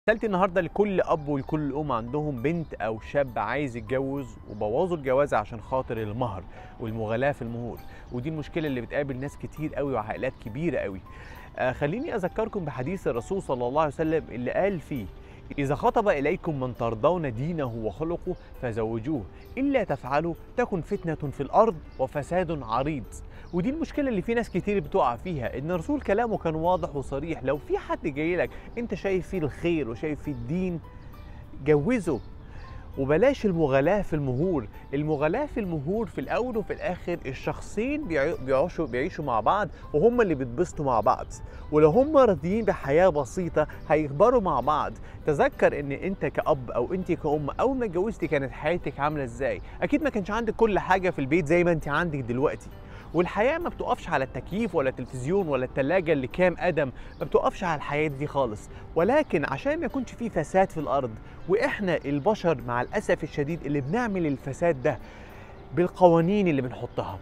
رسالتي النهارده لكل اب ولكل ام عندهم بنت او شاب عايز يتجوز وبوظوا الجواز عشان خاطر المهر والمغالاه في المهور ودي المشكله اللي بتقابل ناس كتير قوي وعائلات كبيره قوي آه خليني اذكركم بحديث الرسول صلى الله عليه وسلم اللي قال فيه إذا خطب إليكم من ترضون دينه وخلقه فزوجوه إلا تفعلوا تكن فتنة في الأرض وفساد عريض ودي المشكلة اللي في ناس كتير بتقع فيها إن الرسول كلامه كان واضح وصريح لو في حد جاي لك أنت شايف فيه الخير وشايف فيه الدين جوزه وبلاش المغالاة في المهور المغالاة في المهور في الأول وفي الآخر الشخصين بيعي- بيعيشوا بيعيشوا مع بعض وهم اللي بيتبسطوا مع بعض ولو هم راضيين بحياة بسيطة هيكبروا مع بعض تذكر ان انت كأب او انت كأم اول ما اتجوزتي كانت حياتك عاملة ازاي اكيد ما كانش عندك كل حاجة في البيت زي ما انت عندك دلوقتي والحياة ما بتقفش على التكييف ولا التلفزيون ولا التلاجة اللي كام قدم ما بتقفش على الحياة دي خالص ولكن عشان ما يكونش فيه فساد في الأرض وإحنا البشر مع الأسف الشديد اللي بنعمل الفساد ده بالقوانين اللي بنحطها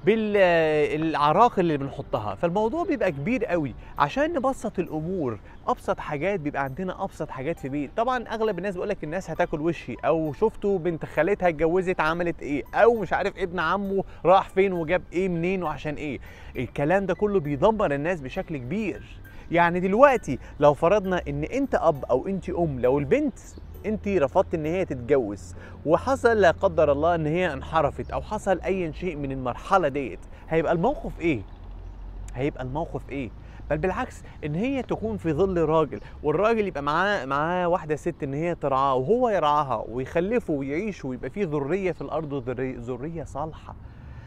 بالعراق اللي بنحطها فالموضوع بيبقى كبير قوي عشان نبسط الامور ابسط حاجات بيبقى عندنا ابسط حاجات في بيت طبعا اغلب الناس بيقول لك الناس هتاكل وشي او شفتوا بنت خالتها اتجوزت عملت ايه او مش عارف ابن عمه راح فين وجاب ايه منين وعشان ايه الكلام ده كله بيدمر الناس بشكل كبير يعني دلوقتي لو فرضنا ان انت اب او انت ام لو البنت انت رفضت ان هي تتجوز وحصل لا قدر الله ان هي انحرفت او حصل اي شيء من المرحله ديت هيبقى الموقف ايه هيبقى الموقف ايه بل بالعكس ان هي تكون في ظل راجل والراجل يبقى معاه معاه واحده ست ان هي ترعاه وهو يرعاها ويخلفوا ويعيشوا ويبقى في ذريه في الارض وذريه ذرية صالحه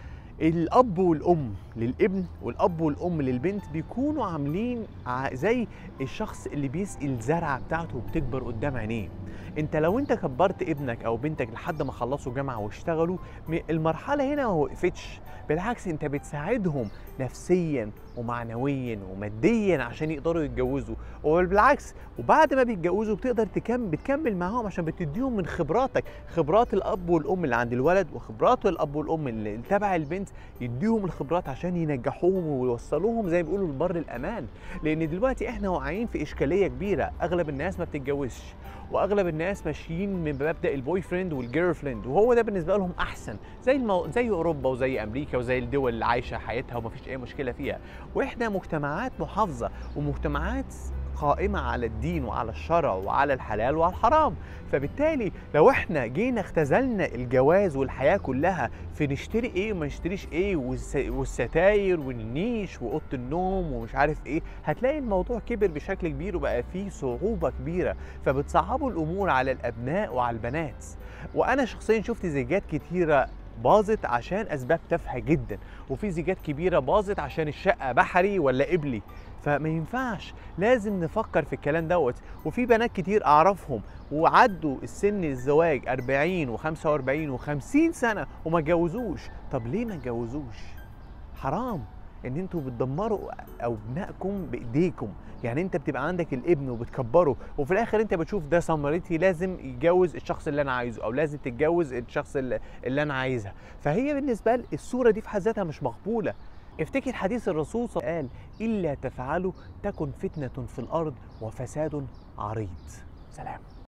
الاب والام للابن والاب والام للبنت بيكونوا عاملين ع- زي الشخص اللي بيسقي الزرعه بتاعته وبتكبر قدام عينيه انت لو انت كبرت ابنك او بنتك لحد ما خلصوا جامعه واشتغلوا م- المرحله هنا ما وقفتش بالعكس انت بتساعدهم نفسيا ومعنويا وماديا عشان يقدروا يتجوزوا وبالعكس وبعد ما بيتجوزوا بتقدر تكمل بتكمل معاهم عشان بتديهم من خبراتك خبرات الاب والام اللي عند الولد وخبرات الاب والام اللي تبع البنت يديهم الخبرات عشان ينجحوهم ويوصلوهم زي ما بيقولوا لبر الامان لان دلوقتي احنا واقعين في اشكاليه كبيره اغلب الناس ما بتتجوزش واغلب الناس ماشيين من مبدا البوي فريند والجيرل فريند وهو ده بالنسبه لهم احسن زي المو... زي اوروبا وزي امريكا وزي الدول اللي عايشه حياتها ومفيش اي مشكله فيها واحنا مجتمعات محافظه ومجتمعات قائمة على الدين وعلى الشرع وعلى الحلال وعلى الحرام فبالتالي لو احنا جينا اختزلنا الجواز والحياة كلها في نشتري ايه وما نشتريش ايه والس- والستاير والنيش واوضه النوم ومش عارف ايه هتلاقي الموضوع كبر بشكل كبير وبقى فيه صعوبة كبيرة فبتصعبوا الامور على الابناء وعلى البنات وانا شخصيا شفت زيجات كتيرة باظت عشان اسباب تافهه جدا وفي زيجات كبيره باظت عشان الشقه بحري ولا قبلي فما ينفعش لازم نفكر في الكلام دوت وفي بنات كتير اعرفهم وعدوا السن الزواج 40 و45 و50 سنه وما اتجوزوش طب ليه ما اتجوزوش حرام ان انتوا بتدمروا ابنائكم بايديكم يعني انت بتبقى عندك الابن وبتكبره وفي الاخر انت بتشوف ده ثمرتي لازم يتجوز الشخص اللي انا عايزه او لازم تتجوز الشخص اللي, اللي انا عايزها فهي بالنسبه لي الصوره دي في حد ذاتها مش مقبوله افتكر حديث الرسول صلى الله عليه وسلم قال الا تفعلوا تكن فتنه في الارض وفساد عريض سلام